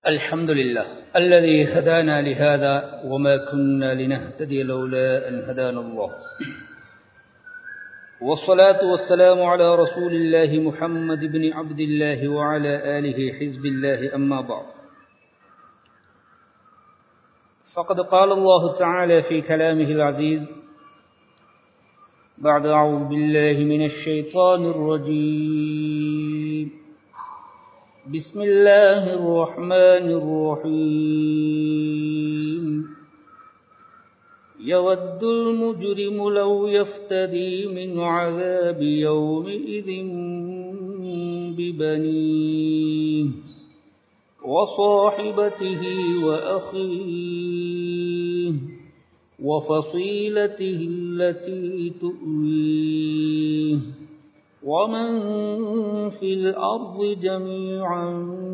الحمد لله الذي هدانا لهذا وما كنا لنهتدي لولا أن هدانا الله والصلاة والسلام على رسول الله محمد بن عبد الله وعلى آله حزب الله أما بعد فقد قال الله تعالى في كلامه العزيز بعد أعوذ بالله من الشيطان الرجيم بسم الله الرحمن الرحيم يود المجرم لو يفتدي من عذاب يومئذ ببنيه وصاحبته وأخيه وفصيلته التي تؤويه ومن في الأرض جميعا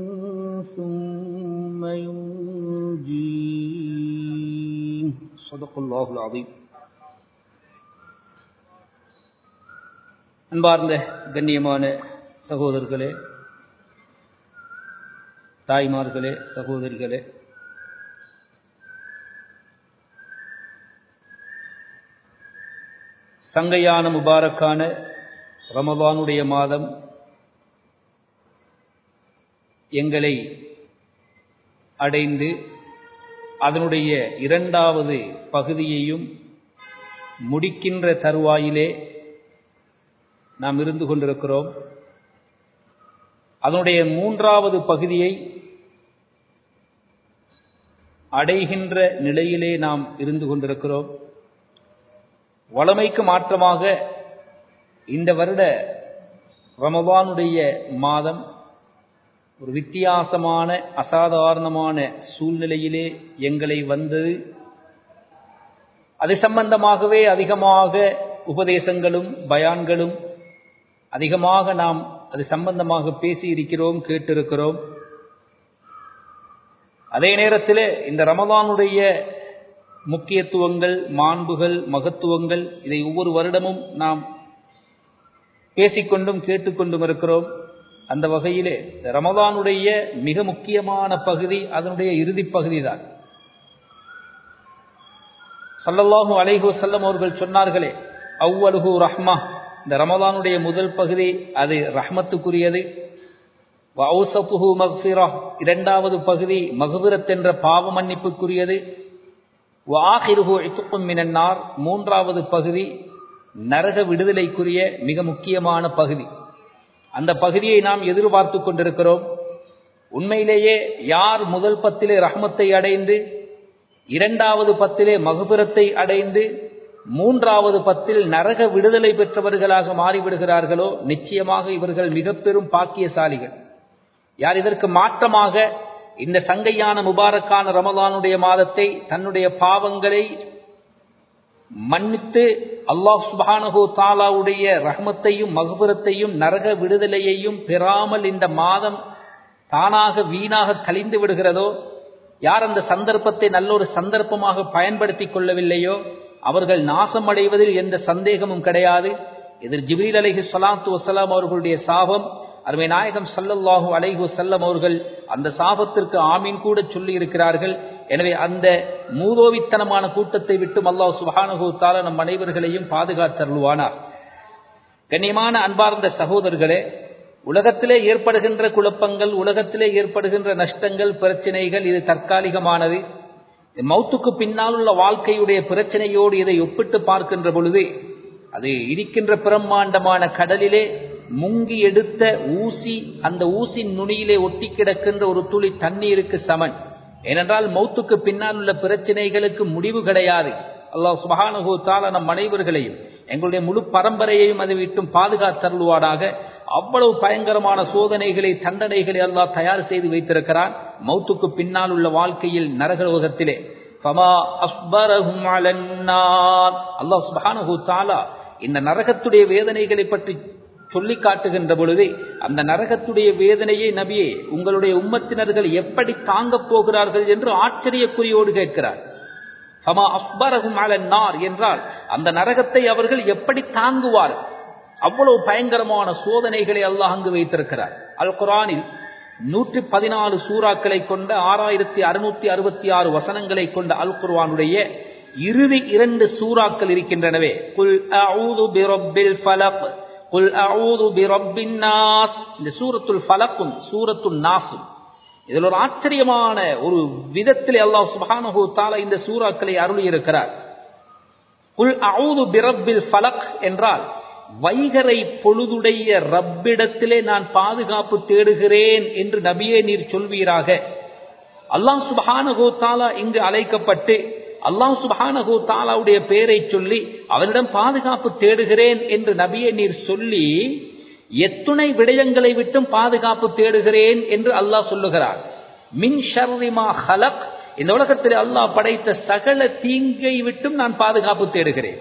ثم ينجيه صدق الله العظيم அன்பார்ந்த கண்ணியமான சகோதரர்களே தாய்மார்களே சகோதரிகளே சங்கையான முபாரக்கான ரமதானுடைய மாதம் எங்களை அடைந்து அதனுடைய இரண்டாவது பகுதியையும் முடிக்கின்ற தருவாயிலே நாம் இருந்து கொண்டிருக்கிறோம் அதனுடைய மூன்றாவது பகுதியை அடைகின்ற நிலையிலே நாம் இருந்து கொண்டிருக்கிறோம் வளமைக்கு மாற்றமாக இந்த வருட ரமபானுடைய மாதம் ஒரு வித்தியாசமான அசாதாரணமான சூழ்நிலையிலே எங்களை வந்தது அது சம்பந்தமாகவே அதிகமாக உபதேசங்களும் பயான்களும் அதிகமாக நாம் அது சம்பந்தமாக பேசி இருக்கிறோம் கேட்டிருக்கிறோம் அதே நேரத்தில் இந்த ரமதானுடைய முக்கியத்துவங்கள் மாண்புகள் மகத்துவங்கள் இதை ஒவ்வொரு வருடமும் நாம் பேசிக்கொண்டும் கேட்டுக்கொண்டும் இருக்கிறோம் அந்த வகையிலே ரமதானுடைய மிக முக்கியமான பகுதி அதனுடைய இறுதி பகுதி தான் சல்லல்லாஹூ அலைஹு செல்லம் அவர்கள் சொன்னார்களே அவ்வலுகு ரஹ்மா இந்த ரமதானுடைய முதல் பகுதி அது ரஹ்மத்துக்குரியது வவுசப்புஹு மக்ஃபிரா இரண்டாவது பகுதி மகுபிரத் என்ற பாவ மன்னிப்புக்குரியது வாஹிருஹு இத்துக்கும் மினன்னார் மூன்றாவது பகுதி நரக விடுதலைக்குரிய மிக முக்கியமான பகுதி அந்த பகுதியை நாம் எதிர்பார்த்து கொண்டிருக்கிறோம் உண்மையிலேயே யார் முதல் பத்திலே ரஹ்மத்தை அடைந்து இரண்டாவது பத்திலே மகுபிரத்தை அடைந்து மூன்றாவது பத்தில் நரக விடுதலை பெற்றவர்களாக மாறிவிடுகிறார்களோ நிச்சயமாக இவர்கள் மிக பெரும் பாக்கியசாலிகள் யார் இதற்கு மாற்றமாக இந்த சங்கையான முபாரக்கான ரமதானுடைய மாதத்தை தன்னுடைய பாவங்களை மன்னித்து அல்லாஹ் சுபானஹோ தாலாவுடைய ரஹ்மத்தையும் மகுபுரத்தையும் நரக விடுதலையையும் பெறாமல் இந்த மாதம் தானாக வீணாக கழிந்து விடுகிறதோ யார் அந்த சந்தர்ப்பத்தை நல்ல ஒரு சந்தர்ப்பமாக பயன்படுத்தி கொள்ளவில்லையோ அவர்கள் நாசம் அடைவதில் எந்த சந்தேகமும் கிடையாது எதிர் ஜிபீல் அலைஹி சலாத்து வசலாம் அவர்களுடைய சாபம் அருமை நாயகம் சல்லல்லாஹு அலைஹு செல்லம் அவர்கள் அந்த சாபத்திற்கு ஆமீன் கூட சொல்லி இருக்கிறார்கள் எனவே அந்த மூதோவித்தனமான கூட்டத்தை விட்டும் அல்லாஹ் சுபானஹூ தால நம் அனைவர்களையும் பாதுகாத்தருள்வானார் கண்ணியமான அன்பார்ந்த சகோதரர்களே உலகத்திலே ஏற்படுகின்ற குழப்பங்கள் உலகத்திலே ஏற்படுகின்ற நஷ்டங்கள் பிரச்சனைகள் இது தற்காலிகமானது மௌத்துக்கு பின்னால் உள்ள வாழ்க்கையுடைய பிரச்சனையோடு இதை ஒப்பிட்டு பார்க்கின்ற பொழுது அது இருக்கின்ற பிரம்மாண்டமான கடலிலே முங்கி எடுத்த ஊசி அந்த ஊசி நுனியிலே ஒட்டி கிடக்கின்ற ஒரு துளி தண்ணீருக்கு சமன் ஏனென்றால் மௌத்துக்கு பின்னால் உள்ள பிரச்சனைகளுக்கு முடிவு கிடையாது அல்லாஹ் சுபஹானஹூ தால நம் அனைவர்களையும் எங்களுடைய முழு பரம்பரையையும் அதை விட்டும் பாதுகாத்தருள்வாடாக அவ்வளவு பயங்கரமான சோதனைகளை தண்டனைகளை அல்லாஹ் தயார் செய்து வைத்திருக்கிறான் மௌத்துக்கு பின்னால் உள்ள வாழ்க்கையில் நரகலோகத்திலே அல்லாஹ் சுபஹானஹூ தாலா இந்த நரகத்துடைய வேதனைகளை பற்றி சொல்லி காட்டுகின்ற பொழுது அந்த நரகத்துடைய வேதனையை நபியே உங்களுடைய உம்மத்தினர்கள் எப்படி தாங்கப் போகிறார்கள் என்று ஆச்சரியக்குறியோடு கேட்கிறார் சமா அஸ்பரகும் நார் என்றால் அந்த நரகத்தை அவர்கள் எப்படி தாங்குவார்கள் அவ்வளவு பயங்கரமான சோதனைகளை அல்லாஹ் அங்கு வைத்திருக்கிறார் அல் குரானில் நூற்றி பதினாலு சூறாக்களை கொண்ட ஆறாயிரத்தி அறுநூத்தி அறுபத்தி ஆறு வசனங்களை கொண்ட அல் குர்வானுடைய இறுதி இரண்டு சூறாக்கள் இருக்கின்றனவே குல் அஊது பிரப்பில் ஃபலக் குல் அஊது பிரப்பின் நாஸ் இந்த சூரத்துல் ஃபலக்கும் சூரத்துல் நாசும் இதில் ஒரு ஆச்சரியமான ஒரு விதத்திலே அல்லாஹ் சுப்ஹானஹு தஆலா இந்த சூறாக்களை அருளி இருக்கிறார் குல் அஊது பிரப்பில் ஃபலக் என்றால் வைகரை பொழுதுடைய ரப்பிடத்திலே நான் பாதுகாப்பு தேடுகிறேன் என்று நபியே நீர் சொல்வீராக அல்லாஹ் சுபஹானஹு தாலா இங்கு அழைக்கப்பட்டு அல்லாஹ் சுபஹானஹு தாலாவுடைய பெயரை சொல்லி அவனிடம் பாதுகாப்பு தேடுகிறேன் என்று நபியே நீர் சொல்லி எத்துணை விடயங்களை விட்டும் பாதுகாப்பு தேடுகிறேன் என்று அல்லாஹ் சொல்லுகிறார் மின் ஷர்ரிமா ஹலக் இந்த உலகத்தில் அல்லாஹ் படைத்த சகல தீங்கை விட்டும் நான் பாதுகாப்பு தேடுகிறேன்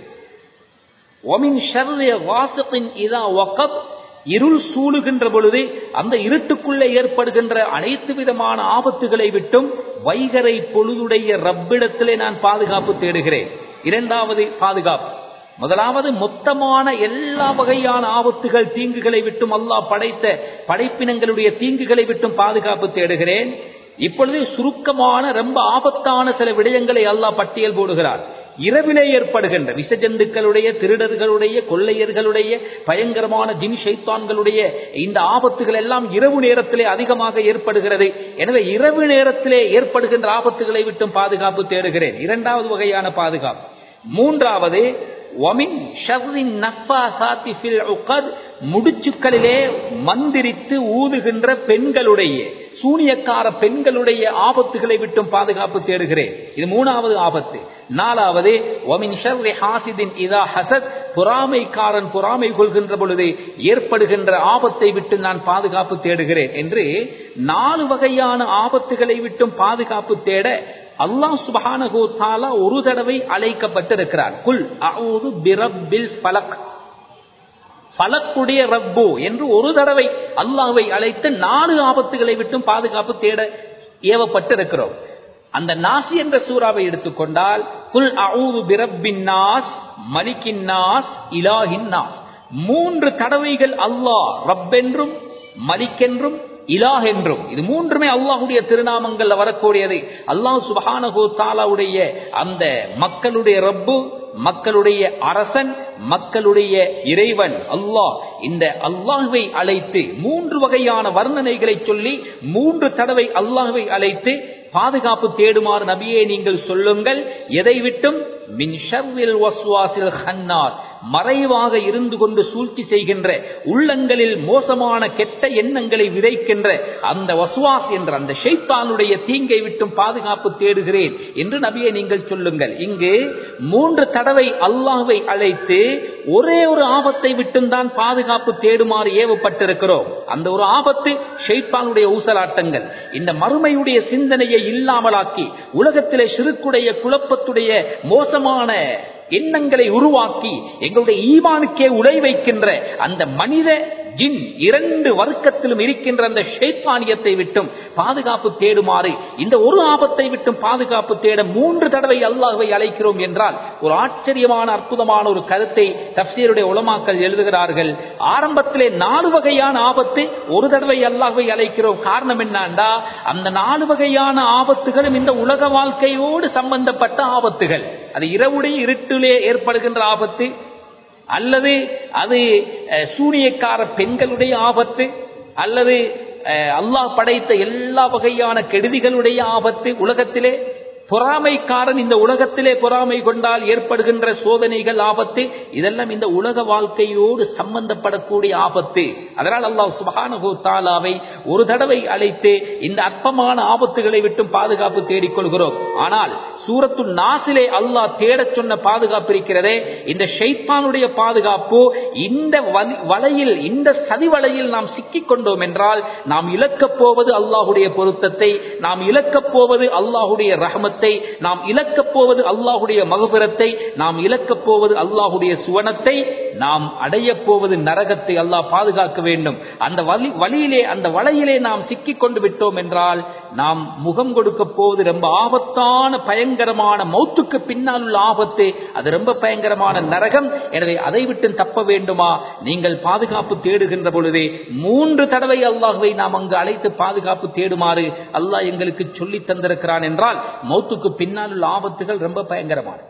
ஒமின் ஷர்ரிய வாசத்தின் இதா வக்கப் இருள் சூழுகின்ற பொழுது அந்த இருட்டுக்குள்ளே ஏற்படுகின்ற அனைத்து விதமான ஆபத்துகளை விட்டும் வைகரை பொழுதுடைய ரப்பிடத்திலே நான் பாதுகாப்பு தேடுகிறேன் இரண்டாவது பாதுகாப்பு முதலாவது மொத்தமான எல்லா வகையான ஆபத்துகள் தீங்குகளை விட்டும் அல்லாஹ் படைத்த படைப்பினங்களுடைய தீங்குகளை விட்டும் பாதுகாப்பு தேடுகிறேன் இப்பொழுது சுருக்கமான ரொம்ப ஆபத்தான சில விடயங்களை அல்லாஹ் பட்டியல் போடுகிறார் இரவிலே ஏற்படுகின்ற விஷஜந்துக்களுடைய திருடர்களுடைய கொள்ளையர்களுடைய பயங்கரமான ஜின் ஷைத்தான்களுடைய இந்த ஆபத்துகள் எல்லாம் இரவு நேரத்திலே அதிகமாக ஏற்படுகிறது எனவே இரவு நேரத்திலே ஏற்படுகின்ற ஆபத்துகளை விட்டும் பாதுகாப்பு தேடுகிறேன் இரண்டாவது வகையான பாதுகாப்பு மூன்றாவது ஒமின் ஷர்ரின் நஃபாசாத்தி ஃபில் உகத் முடிச்சுக்களிலே மந்திரித்து ஊதுகின்ற பெண்களுடைய சூனியக்கார பெண்களுடைய ஆபத்துகளை விட்டும் பாதுகாப்பு தேடுகிறேன் இது மூணாவது ஆபத்து நாலாவது ஒமின் ஷர்ரி ஹாசிதின் இதா ஹசத் பொறாமைக்காரன் பொறாமை கொள்கின்ற பொழுது ஏற்படுகின்ற ஆபத்தை விட்டு நான் பாதுகாப்பு தேடுகிறேன் என்று நாலு வகையான ஆபத்துகளை விட்டும் பாதுகாப்பு தேட அல்லாஹ் சுபஹானஹு தாலா ஒரு தடவை அழைக்கப்பட்டிருக்கிறார் குல் அஊது பிரப்பில் ஃபலக் பலக்குடைய ரப்பு என்று ஒரு தடவை அல்லாஹ்வை அழைத்து நாலு ஆபத்துகளை விட்டும் பாதுகாப்பு தேட ஏவப்பட்டிருக்கிறோம் அந்த நாசி என்ற சூறாவை எடுத்துக்கொண்டால் குல் அஊது பிரப்பின் நாஸ் மலிக்கின் நாஸ் இலாஹின் நாஸ் மூன்று தடவைகள் அல்லாஹ் ரப்பென்றும் மலிக்கென்றும் இலாஹ் என்றும் இது மூன்றுமே அல்லாஹுடைய திருநாமங்கள்ல வரக்கூடியது அல்லாஹ் சுபஹானஹு தாலாவுடைய அந்த மக்களுடைய ரப்பு மக்களுடைய அரசன் மக்களுடைய இறைவன் அல்லாஹ் இந்த அல்லாஹுவை அழைத்து மூன்று வகையான வர்ணனைகளை சொல்லி மூன்று தடவை அல்லாஹுவை அழைத்து பாதுகாப்பு தேடுமாறு நபியே நீங்கள் சொல்லுங்கள் எதை விட்டும் மின் ஷர்ரில் வஸ்வாசில் ஹன்னார் மறைவாக இருந்து கொண்டு சூழ்ச்சி செய்கின்ற உள்ளங்களில் மோசமான கெட்ட எண்ணங்களை விதைக்கின்ற அந்த வசுவாஸ் என்ற அந்த ஷைத்தானுடைய தீங்கை விட்டும் பாதுகாப்பு தேடுகிறேன் என்று நபியை நீங்கள் சொல்லுங்கள் இங்கு மூன்று தடவை அல்லாஹ்வை அழைத்து ஒரே ஒரு ஆபத்தை விட்டும் தான் பாதுகாப்பு தேடுமாறு ஏவப்பட்டிருக்கிறோம் அந்த ஒரு ஆபத்து ஷைத்தானுடைய ஊசலாட்டங்கள் இந்த மறுமையுடைய சிந்தனையை இல்லாமலாக்கி உலகத்திலே சிறுக்குடைய குழப்பத்துடைய மோசமான எண்ணங்களை உருவாக்கி எங்களுடைய ஈமானுக்கே உலை வைக்கின்ற அந்த மனித ஜின் இரண்டு வர்க்கத்திலும் இருக்கின்ற அந்த ஷைத்தானியத்தை விட்டும் பாதுகாப்பு தேடுமாறு இந்த ஒரு ஆபத்தை விட்டும் பாதுகாப்பு தேட மூன்று தடவை அல்லாஹ்வை அழைக்கிறோம் என்றால் ஒரு ஆச்சரியமான அற்புதமான ஒரு கருத்தை தப்சீருடைய உலமாக்கள் எழுதுகிறார்கள் ஆரம்பத்திலே நாலு வகையான ஆபத்து ஒரு தடவை அல்லாஹ்வை அழைக்கிறோம் காரணம் என்னண்டா அந்த நாலு வகையான ஆபத்துகளும் இந்த உலக வாழ்க்கையோடு சம்பந்தப்பட்ட ஆபத்துகள் அது இரவுடைய இருட்டிலே ஏற்படுகின்ற ஆபத்து அல்லது அது சூனியக்கார பெண்களுடைய ஆபத்து அல்லது அல்லாஹ் படைத்த எல்லா வகையான கெடுதிகளுடைய ஆபத்து உலகத்திலே பொறாமைக்காரன் இந்த உலகத்திலே பொறாமை கொண்டால் ஏற்படுகின்ற சோதனைகள் ஆபத்து இதெல்லாம் இந்த உலக வாழ்க்கையோடு சம்பந்தப்படக்கூடிய ஆபத்து அதனால் அல்லாஹ் சுபஹானஹு தாலாவை ஒரு தடவை அழைத்து இந்த அற்பமான ஆபத்துகளை விட்டும் பாதுகாப்பு தேடிக்கொள்கிறோம் ஆனால் சூரத்து நாசிலே அல்லாஹ் தேடச் சொன்ன பாதுகாப்பு இருக்கிறதே இந்த ஷைத்தானுடைய பாதுகாப்பு இந்த வலையில் இந்த சதி வலையில் நாம் சிக்கிக் கொண்டோம் என்றால் நாம் இழக்கப் போவது அல்லாஹுடைய பொருத்தத்தை நாம் இழக்கப் போவது அல்லாஹுடைய ரஹமத்தை நாம் இழக்கப் போவது அல்லாஹுடைய மகபுரத்தை நாம் இழக்கப் போவது அல்லாஹுடைய சுவனத்தை நாம் அடைய போவது நரகத்தை அல்லாஹ் பாதுகாக்க வேண்டும் அந்த வழி வழியிலே அந்த வலையிலே நாம் சிக்கிக் கொண்டு விட்டோம் என்றால் நாம் முகம் கொடுக்க போவது ரொம்ப ஆபத்தான பயங்கரமான மௌத்துக்கு பின்னால் உள்ள ஆபத்து அது ரொம்ப பயங்கரமான நரகம் எனவே அதை விட்டு தப்ப வேண்டுமா நீங்கள் பாதுகாப்பு தேடுகின்ற பொழுதே மூன்று தடவை அல்லாஹுவை நாம் அங்கு அழைத்து பாதுகாப்பு தேடுமாறு அல்லாஹ் எங்களுக்கு சொல்லி தந்திருக்கிறான் என்றால் மௌத்துக்கு பின்னால் உள்ள ஆபத்துகள் ரொம்ப பயங்கரமானது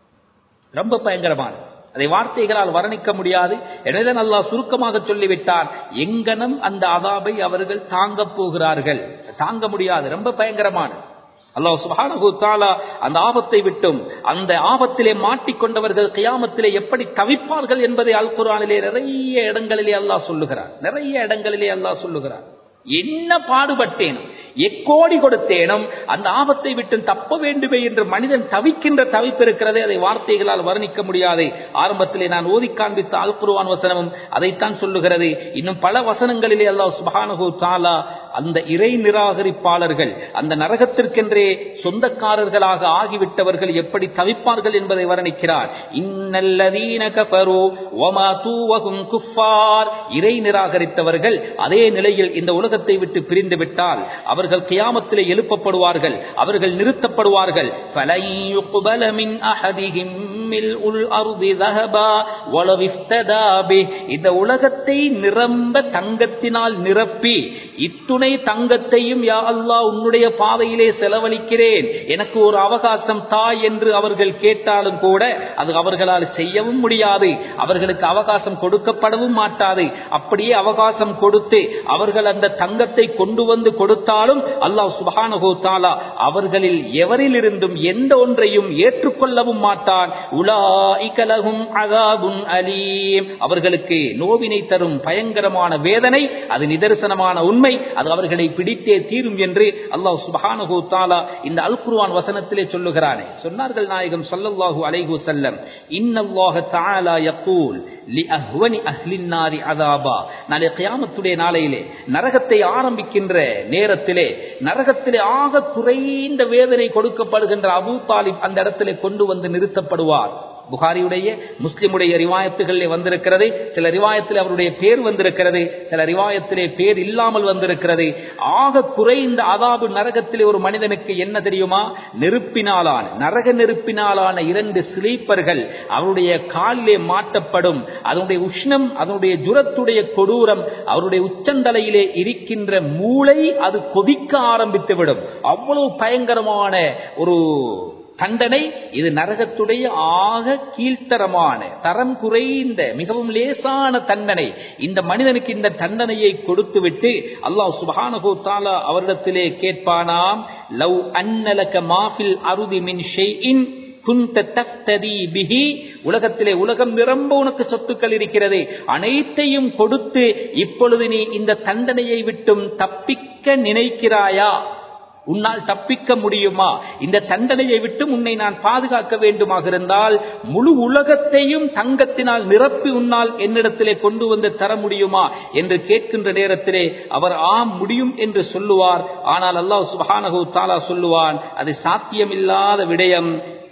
ரொம்ப பயங்கரமானது அதை வார்த்தைகளால் வர்ணிக்க முடியாது எனவே அல்லாஹ் சுருக்கமாக சொல்லிவிட்டார் எங்கனம் அந்த அதாபை அவர்கள் தாங்க போகிறார்கள் தாங்க முடியாது ரொம்ப பயங்கரமானது அல்லாஹ் சுபானு தாலா அந்த ஆபத்தை விட்டும் அந்த ஆபத்திலே மாட்டிக்கொண்டவர்கள் கியாமத்திலே எப்படி தவிப்பார்கள் என்பதை அல் குரானிலே நிறைய இடங்களிலே அல்லாஹ் சொல்லுகிறார் நிறைய இடங்களிலே அல்லாஹ் சொல்லுகிறார் என்ன பாடுபட்டேனும் எக்கோடி கொடுத்தேனும் அந்த ஆபத்தை விட்டு தப்ப வேண்டுமே என்று மனிதன் தவிக்கின்ற தவிப்பு இருக்கிறதே அதை வார்த்தைகளால் வர்ணிக்க முடியாது ஆரம்பத்திலே நான் ஓதி காண்பித்த அல் குருவான் வசனமும் அதைத்தான் சொல்லுகிறது இன்னும் பல வசனங்களிலே அல்லாஹ் சுபானு தாலா அந்த இறை நிராகரிப்பாளர்கள் அந்த நரகத்திற்கென்றே சொந்தக்காரர்களாக ஆகிவிட்டவர்கள் எப்படி தவிப்பார்கள் என்பதை வர்ணிக்கிறார் இன்னல்லதீன கஃபரு வமா தூவகும் குஃபார் இறை நிராகரித்தவர்கள் அதே நிலையில் இந்த உலகத்தை விட்டு பிரிந்து விட்டால் அவர்கள் கியாமத்திலே எழுப்பப்படுவார்கள் அவர்கள் நிறுத்தப்படுவார்கள் فَلَنْ يُقْبَلَ مِنْ أَحَدِهِمْ مِلْءُ الْأَرْضِ ذَهَبًا وَلَوِ افْتَدَى بِهِ இந்த உலகத்தை நிரம்ப தங்கத்தினால் நிரப்பி இத்துணை தங்கத்தையும் யா அல்லாஹ் உன்னுடைய பாதையிலே செலவழிக்கிறேன் எனக்கு ஒரு அவகாசம் தாய் என்று அவர்கள் கேட்டாலும் கூட அது அவர்களால் செய்யவும் முடியாது அவர்களுக்கு அவகாசம் கொடுக்கப்படவும் மாட்டாது அப்படியே அவகாசம் கொடுத்து அவர்கள் அந்த தங்கத்தை கொண்டு வந்து கொடுத்தாலும் அல்லாஹ் சுபஹானஹு தாலா அவர்களில் எவரிலிருந்தும் எந்த ஒன்றையும் ஏற்றுக்கொள்ளவும் மாட்டான் உலாஇகலகும் அகாபுன் அலீம் அவர்களுக்கு நோவினை தரும் பயங்கரமான வேதனை அது நிதர்சனமான உண்மை அது அவர்களை பிடித்தே தீரும் என்று அல்லாஹ் சுபஹானஹு தாலா இந்த அல் குர்ஆன் வசனத்திலே சொல்லுகிறானே சொன்னார்கள் நாயகம் ஸல்லல்லாஹு அலைஹி வஸல்லம் இன்னல்லாஹ தஆலா யகூல் லிஅஹ்வனி அஹ்லின் நாரி அதாபா நாளை கியாமத்துடைய நாளையிலே நரகத்தை ஆரம்பிக்கின்ற நேரத்திலே நரகத்திலே ஆக குறைந்த வேதனை கொடுக்கப்படுகின்ற அபூ தாலிப் அந்த இடத்திலே கொண்டு வந்து நிறுத்தப்படுவார் புகாரியுடைய முஸ்லிமுடைய ரிவாயத்துகளிலே வந்திருக்கிறது சில ரிவாயத்தில் அவருடைய பேர் வந்திருக்கிறது சில ரிவாயத்திலே பேர் இல்லாமல் வந்திருக்கிறது ஆக குறைந்த அதாபு நரகத்திலே ஒரு மனிதனுக்கு என்ன தெரியுமா நெருப்பினாலான நரக நெருப்பினாலான இரண்டு ஸ்லீப்பர்கள் அவருடைய காலிலே மாட்டப்படும் அதனுடைய உஷ்ணம் அதனுடைய ஜுரத்துடைய கொடூரம் அவருடைய உச்சந்தலையிலே இருக்கின்ற மூளை அது கொதிக்க ஆரம்பித்துவிடும் அவ்வளவு பயங்கரமான ஒரு தண்டனை இது நரகத்துடைய ஆக கீழ்த்தரமான தரம் குறைந்த மிகவும் லேசான தண்டனை இந்த மனிதனுக்கு இந்த தண்டனையை கொடுத்துவிட்டு அல்லாஹ் சுபானகோ தாலா அவரிடத்திலே கேட்பானாம் லவ் அன்னலக மாஃபில் அருதி மின் ஷெய்இன் குந்த தஃப்ததி பிஹி உலகத்திலே உலகம் நிரம்ப உனக்கு சொத்துக்கள் இருக்கிறது அனைத்தையும் கொடுத்து இப்பொழுது நீ இந்த தண்டனையை விட்டும் தப்பிக்க நினைக்கிறாயா உன்னால் தப்பிக்க முடியுமா இந்த தண்டனையை விட்டு உன்னை நான் பாதுகாக்க வேண்டுமாக இருந்தால் முழு உலகத்தையும் தங்கத்தினால் நிரப்பி உன்னால் என்னிடத்திலே கொண்டு வந்து தர முடியுமா என்று கேட்கின்ற நேரத்திலே அவர் ஆம் முடியும் என்று சொல்லுவார் ஆனால் அல்லாஹ் சுபஹானஹு தாலா சொல்லுவான் அது சாத்தியமில்லாத விடயம்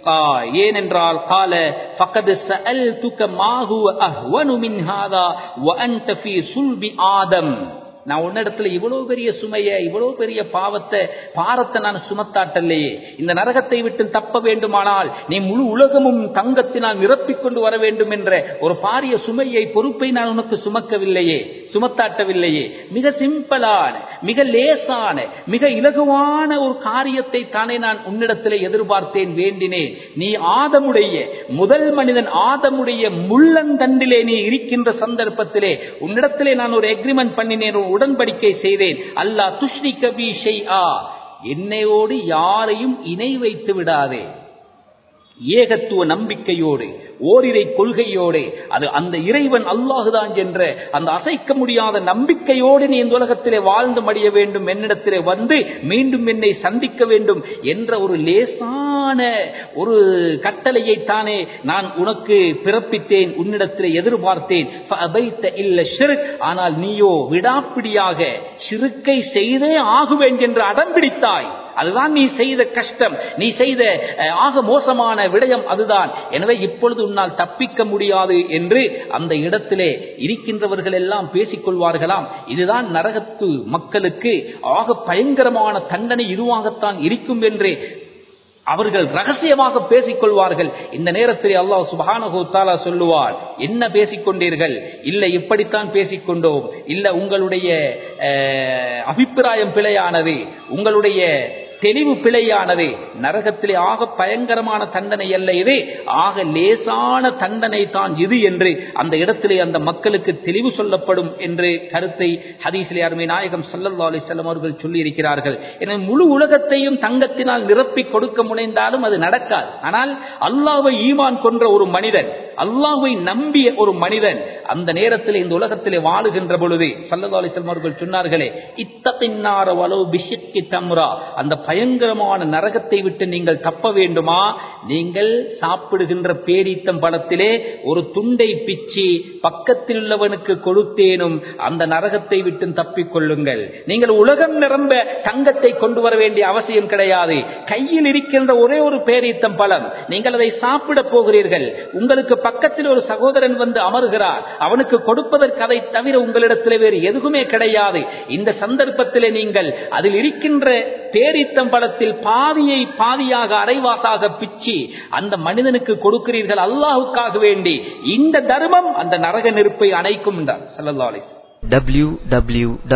ஏனென்றால் கால ஃபக்கது சஅல்துக மா ஹுவ அஹ்வனு மின் ஹாதா வ அன்த ஃபீ சுல்பி ஆதம் நான் உன்னிடத்துல இவ்வளவு பெரிய சுமைய இவ்வளவு பெரிய பாவத்தை பாரத்தை நான் சுமத்தாட்டல்லையே இந்த நரகத்தை விட்டு தப்ப வேண்டுமானால் நீ முழு உலகமும் தங்கத்தினால் நிரப்பிக் கொண்டு வர வேண்டும் என்ற ஒரு பாரிய சுமையை பொறுப்பை நான் உனக்கு சுமக்கவில்லையே சுமத்தாட்டவில்லையே மிக சிம்பிளான மிக லேசான மிக இலகுவான ஒரு காரியத்தை தானே நான் உன்னிடத்திலே எதிர்பார்த்தேன் வேண்டினேன் நீ ஆதமுடைய முதல் மனிதன் ஆதமுடைய முள்ளந்தண்டிலே நீ இருக்கின்ற சந்தர்ப்பத்திலே உன்னிடத்திலே நான் ஒரு எக்ரிமெண்ட் பண்ணினேன் ஒரு உடன்படிக்கை செய்தேன் அல்லா துஷ்ணி கபி ஆ என்னையோடு யாரையும் இணை வைத்து விடாதே ஏகத்துவ நம்பிக்கையோடு ஓரிரை கொள்கையோடு அது அந்த இறைவன் அல்லாஹுதான் என்ற அந்த அசைக்க முடியாத நம்பிக்கையோடு நீ இந்த உலகத்திலே வாழ்ந்து மடிய வேண்டும் என்னிடத்திலே வந்து மீண்டும் என்னை சந்திக்க வேண்டும் என்ற ஒரு லேசான ஒரு கட்டளையை தானே நான் உனக்கு பிறப்பித்தேன் உன்னிடத்திலே எதிர்பார்த்தேன் இல்ல ஷிருக் ஆனால் நீயோ விடாப்பிடியாக சிறுக்கை செய்தே ஆகுவேன் என்று அடம்பிடித்தாய் அதுதான் நீ செய்த கஷ்டம் நீ செய்த அஹ், ஆக மோசமான விடயம் அதுதான் எனவே இப்பொழுது உன்னால் தப்பிக்க முடியாது என்று அந்த இடத்திலே இருக்கின்றவர்கள் எல்லாம் பேசிக் கொள்வார்களாம் இதுதான் நரகத்து மக்களுக்கு ஆக பயங்கரமான தண்டனை இதுவாகத்தான் இருக்கும் என்று அவர்கள் ரகசியமாக பேசிக் கொள்வார்கள் இந்த நேரத்தில் அல்லாஹ் சுபஹானஹு தஆலா சொல்லுவார் என்ன பேசிக் கொண்டீர்கள் இல்ல இப்படித்தான் பேசிக் கொண்டோம் இல்ல உங்களுடைய அஹ், அபிப்பிராயம் பிழையானது உங்களுடைய தெளிவு பிழையானது நரகத்திலே ஆக பயங்கரமான தண்டனை அல்ல இது ஆக லேசான தண்டனை தான் இது என்று அந்த இடத்திலே அந்த மக்களுக்கு தெளிவு சொல்லப்படும் என்று கருத்தை ஹதீஸிலே அருமை நாயகம் ஸல்லல்லாஹு அலைஹி வஸல்லம் அவர்கள் சொல்லி இருக்கிறார்கள் எனவே முழு உலகத்தையும் தங்கத்தினால் நிரப்பி கொடுக்க முனைந்தாலும் அது நடக்காது ஆனால் அல்லாஹ்வை ஈமான் கொன்ற ஒரு மனிதன் அல்லாஹ்வை நம்பிய ஒரு மனிதன் அந்த நேரத்தில் இந்த உலகத்திலே வாழுகின்ற பொழுது ஸல்லல்லாஹு அலைஹி வஸல்லம் அவர்கள் சொன்னார்களே இத்தபின்னார வலவு பிஷிக்கி தம்ரா அந்த பயங்கரமான நரகத்தை விட்டு நீங்கள் தப்ப வேண்டுமா நீங்கள் சாப்பிடுகின்ற பேரீத்தம் பழத்திலே ஒரு துண்டை பிச்சி பக்கத்தில் உள்ளவனுக்கு கொடுத்தேனும் அந்த நரகத்தை விட்டு தப்பிக் கொள்ளுங்கள் நீங்கள் உலகம் நிரம்ப தங்கத்தை கொண்டு வர வேண்டிய அவசியம் கிடையாது கையில் இருக்கின்ற ஒரே ஒரு பேரீத்தம் பழம் நீங்கள் அதை சாப்பிட போகிறீர்கள் உங்களுக்கு பக்கத்தில் ஒரு சகோதரன் வந்து அமர்கிறார் அவனுக்கு கொடுப்பதற்கு அதை தவிர உங்களிடத்தில் வேறு எதுவுமே கிடையாது இந்த சந்தர்ப்பத்திலே நீங்கள் அதில் இருக்கின்ற பேரித்தம் பழத்தில் பாதியை பாதியாக அரைவாசாக பிச்சி அந்த மனிதனுக்கு கொடுக்கிறீர்கள் அல்லாஹுக்காக வேண்டி இந்த தர்மம் அந்த நரக நெருப்பை அணைக்கும் என்றார் ஸல்லல்லாஹு அலைஹி வஸல்லம்.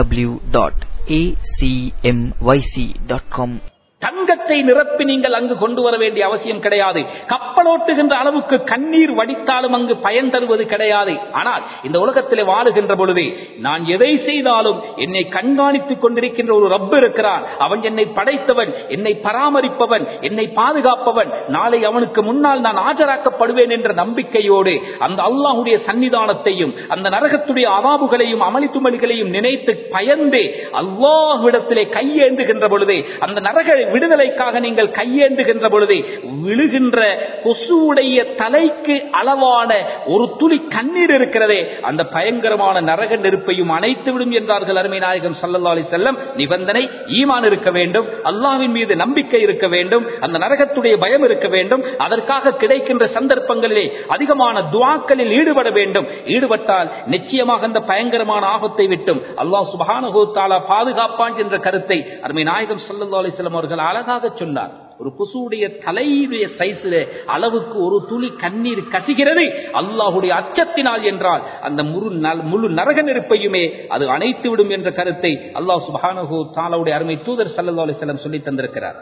www.acmyc.com தங்கத்தை நிரப்பி நீங்கள் அங்கு கொண்டு வர வேண்டிய அவசியம் கிடையாது கப்பலோட்டுகின்ற அளவுக்கு கண்ணீர் வடித்தாலும் அங்கு பயன் தருவது கிடையாது ஆனால் இந்த உலகத்திலே வாழுகின்ற பொழுது நான் எதை செய்தாலும் என்னை கண்காணித்துக் கொண்டிருக்கின்ற ஒரு ரப்பு இருக்கிறான் அவன் என்னை படைத்தவன் என்னை பராமரிப்பவன் என்னை பாதுகாப்பவன் நாளை அவனுக்கு முன்னால் நான் ஆஜராக்கப்படுவேன் என்ற நம்பிக்கையோடு அந்த அல்லாஹுடைய சன்னிதானத்தையும் அந்த நரகத்துடைய அவாபுகளையும் அமளித்துமளிகளையும் நினைத்து பயந்து அல்லாஹ்விடத்திலே கையேந்துகின்ற பொழுது அந்த நரக விடுதலைக்காக நீங்கள் கையேந்துகின்ற பொழுது விழுகின்ற கொசுவுடைய தலைக்கு அளவான ஒரு துளி கண்ணீர் இருக்கிறதே அந்த பயங்கரமான நரக நெருப்பையும் அணைத்து விடும் என்றார்கள் அருமை நாயகம் சல்லல்லா அலி செல்லம் நிபந்தனை ஈமான் இருக்க வேண்டும் அல்லாஹ்வின் மீது நம்பிக்கை இருக்க வேண்டும் அந்த நரகத்துடைய பயம் இருக்க வேண்டும் அதற்காக கிடைக்கின்ற சந்தர்ப்பங்களிலே அதிகமான துவாக்களில் ஈடுபட வேண்டும் ஈடுபட்டால் நிச்சயமாக அந்த பயங்கரமான ஆபத்தை விட்டும் அல்லாஹ் சுபஹானஹு தஆலா பாதுகாப்பான் என்ற கருத்தை அருமை நாயகம் ஸல்லல்லாஹு அலைஹி வஸல்லம் அவர்கள் அழகாக சொன்னார் ஒரு குசுவுடைய தலையுடைய சைஸில் அளவுக்கு ஒரு துளி கண்ணீர் கசிகிறது அல்லாஹுடைய அச்சத்தினால் என்றால் அந்த முழு நல்- முழு நரக நெருப்பையுமே அது அணைத்து விடும் என்ற கருத்தை அல்லாஹ் சுபஹானஹு தஆலாவுடைய அருமை தூதர் ஸல்லல்லாஹு அலைஹி வஸல்லம் சொல்லி தந்திருக்கிறார்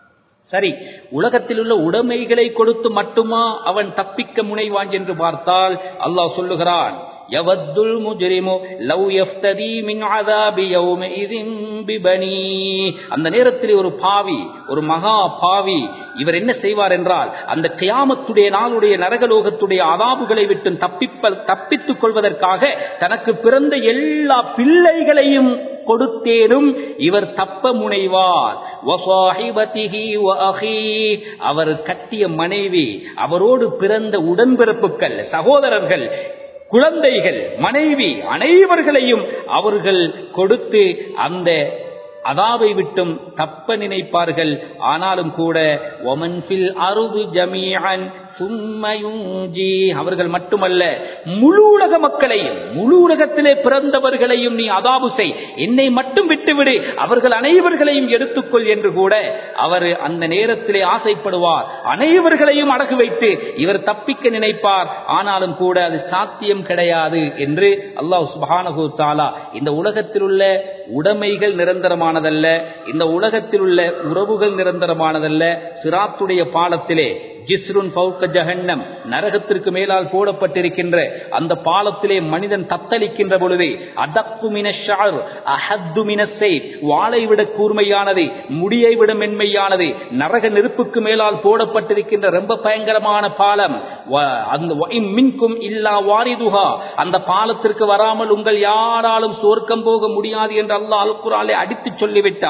சரி உலகத்தில் உள்ள உடைமைகளை கொடுத்து மட்டுமா அவன் தப்பிக்க முனைவான் என்று பார்த்தால் அல்லாஹ் சொல்லுகிறான் யவத்துல் முஜ்ரிமு லவ் யஃப்ததி மின் அஸாபி யௌமஇதின் பிபனி அந்த நேரத்தில் ஒரு பாவி ஒரு மகா பாவி இவர் என்ன செய்வார் என்றால் அந்த கியாமத்துடைய நாளுடைய நரகலோகத்துடைய அதாபுகளை விட்டு தப்பிப்ப தப்பித்துக் கொள்வதற்காக தனக்கு பிறந்த எல்லா பிள்ளைகளையும் கொடுத்தேனும் இவர் தப்ப முனைவார் வசாஹிபதிஹி வஅஹீ. அவர் கட்டிய மனைவி அவரோடு பிறந்த உடன்பிறப்புகள் சகோதரர்கள் குழந்தைகள் மனைவி அனைவர்களையும் அவர்கள் கொடுத்து அந்த அதாவை விட்டும் தப்ப நினைப்பார்கள் ஆனாலும் கூட ஒமன் ஃபில் அருது ஜமீஅன் சும்ம யுஞ்சி. அவர்கள் மட்டுமல்ல முழு உலக மக்களையும் முழு உலகத்திலே பிறந்தவர்களையும் நீ அதாபு செய் என்னை மட்டும் விட்டுவிடு அவர்கள் அனைவர்களையும் எடுத்துக்கொள் என்று கூட அவர் அந்த நேரத்திலே ஆசைப்படுவார் அனைவர்களையும் அடகு வைத்து இவர் தப்பிக்க நினைப்பார் ஆனாலும் கூட அது சாத்தியம் கிடையாது என்று அல்லாஹ் சுப்ஹானஹு தஆலா இந்த உலகத்தில் உள்ள உடைமைகள் நிரந்தரமானதல்ல இந்த உலகத்தில் உள்ள உறவுகள் நிரந்தரமானதல்ல சிராத்துடைய பாலத்திலே ஜிஸ்ருன் ஃபௌக ஜஹன்னம் நரகத்திற்கு மேலால் போடப்பட்டிருக்கின்ற அந்த பாலத்திலே மனிதன் தத்தளிக்கின்ற பொழுது அதப்பு மினஷார் அஹத்து மினசை வாளை விட கூர்மையானது முடியை விட மென்மையானது நரக நெருப்புக்கு மேலால் போடப்பட்டிருக்கின்ற ரொம்ப பயங்கரமான பாலம் வ- அந்த வ- இம் மின்கும் இல்லா வாரிதுஹா அந்த பாலத்திற்கு வராமல் உங்கள் யாராலும் சுவர்க்கம் போக முடியாது என்று அல்லாஹ் அல் குரானிலே அடித்து சொல்லிவிட்டார்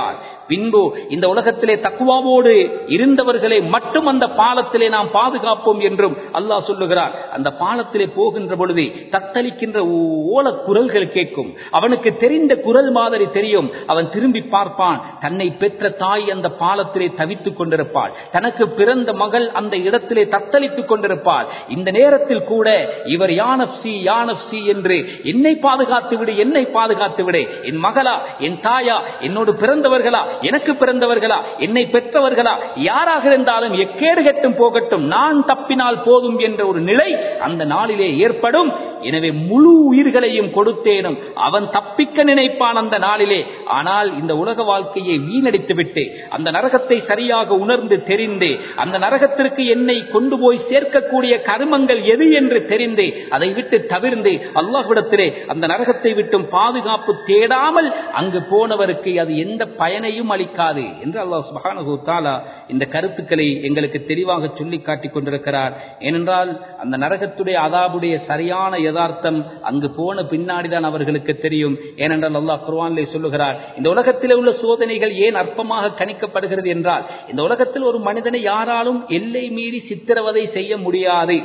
பின்பு இந்த உலகத்திலே தக்குவாவோடு இருந்தவர்களை மட்டும் அந்த பாலத்திலே நாம் பாதுகாப்போம் என்றும் அல்லாஹ் சொல்லுகிறார் அந்த பாலத்திலே போகின்ற பொழுது தத்தளிக்கின்ற ஓல குரல்கள் கேட்கும் அவனுக்கு தெரிந்த குரல் மாதிரி தெரியும் அவன் திரும்பி பார்ப்பான் தன்னை பெற்ற தாய் அந்த பாலத்திலே தவித்துக் கொண்டிருப்பாள் தனக்கு பிறந்த மகள் அந்த இடத்திலே தத்தளித்துக் கொண்டிருப்பாள் இந்த நேரத்தில் கூட இவர் யானப்சி யானப்சி என்று என்னை பாதுகாத்து விடு என்னை பாதுகாத்து விடு என் மகளா என் தாயா என்னோடு பிறந்தவர்களா எனக்கு பிறந்தவர்களா என்னை பெற்றவர்களா யாராக இருந்தாலும் எக்கேடு கட்டும் போகட்டும் நான் தப்பினால் போதும் என்ற ஒரு நிலை அந்த நாளிலே ஏற்படும் எனவே முழு உயிர்களையும் கொடுத்தேனும் அவன் தப்பிக்க நினைப்பான் அந்த நாளிலே ஆனால் இந்த உலக வாழ்க்கையை வீணடித்து விட்டு அந்த நரகத்தை சரியாக உணர்ந்து தெரிந்து அந்த நரகத்திற்கு என்னை கொண்டு போய் சேர்க்கக்கூடிய கருமங்கள் எது என்று தெரிந்து அதை விட்டு தவிர்ந்து அல்லாஹ்விடத்திலே அந்த நரகத்தை விட்டும் பாதுகாப்பு தேடாமல் அங்கு போனவருக்கு அது எந்த பயனையும் அளிக்காது என்று அல்லாஹ் சுபஹானஹு தஆலா இந்த கருத்துக்களை எங்களுக்கு தெளிவாக சொல்லி காட்டிக் கொண்டிருக்கிறார் ஏனென்றால் அந்த நரகத்துடைய அதாபுடைய சரியான யதார்த்தம் அங்கு போன பின்னாடிதான் அவர்களுக்கு தெரியும் ஏனென்றால் அல்லாஹ் குர்ஆனிலே சொல்லுகிறார் இந்த உலகத்திலே உள்ள சோதனைகள் ஏன் அற்பமாக கணிக்கப்படுகிறது என்றால் இந்த உலகத்தில் ஒரு மனிதனை யாராலும் எல்லை மீறி சித்திரவதை செய்ய முடியாது